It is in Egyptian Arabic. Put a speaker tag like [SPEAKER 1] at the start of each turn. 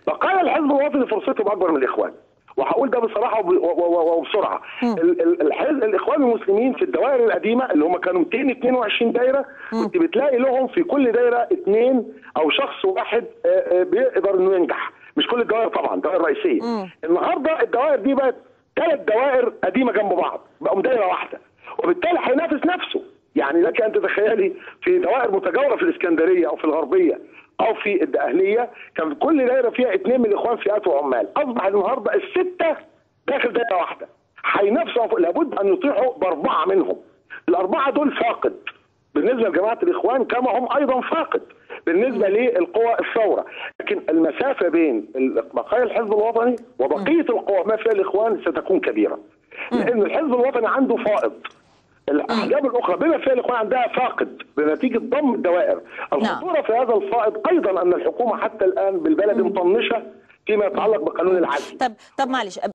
[SPEAKER 1] بقايا الحزب الوطني فرصتهم اكبر من الاخوان وهقول ده بصراحه وب- و- و- وبسرعه ال- ال- الحزب الاخوان المسلمين في الدوائر القديمه اللي هم كانوا 222 دايره كنت بتلاقي لهم في كل دايره اثنين او شخص واحد آه، آه، بيقدر انه ينجح مش كل الدوائر طبعا الدوائر الرئيسيه النهارده الدوائر دي بقت ثلاث دوائر قديمه جنب بعض بقوا دايره واحده وبالتالي هينافس نفسه يعني لك ان تتخيلي في دوائر متجاوره في الاسكندريه او في الغربيه او في الدقهليه كان في كل دايره فيها اثنين من الاخوان فئات وعمال اصبح النهارده السته داخل دايره واحده هينافسوا لابد ان يطيحوا باربعه منهم الاربعه دول فاقد بالنسبه لجماعه الاخوان كما هم ايضا فاقد بالنسبه للقوى الثوره لكن المسافه بين ال- بقايا الحزب الوطني وبقيه القوى ما فيها الاخوان ستكون كبيره لان الحزب الوطني عنده فائض الاحزاب الاخرى بما فيها الاخوان عندها فاقد بنتيجه ضم الدوائر الخطوره في هذا الفائض ايضا ان الحكومه حتى الان بالبلد مطنشه فيما يتعلق بقانون العزل
[SPEAKER 2] طب طب معلش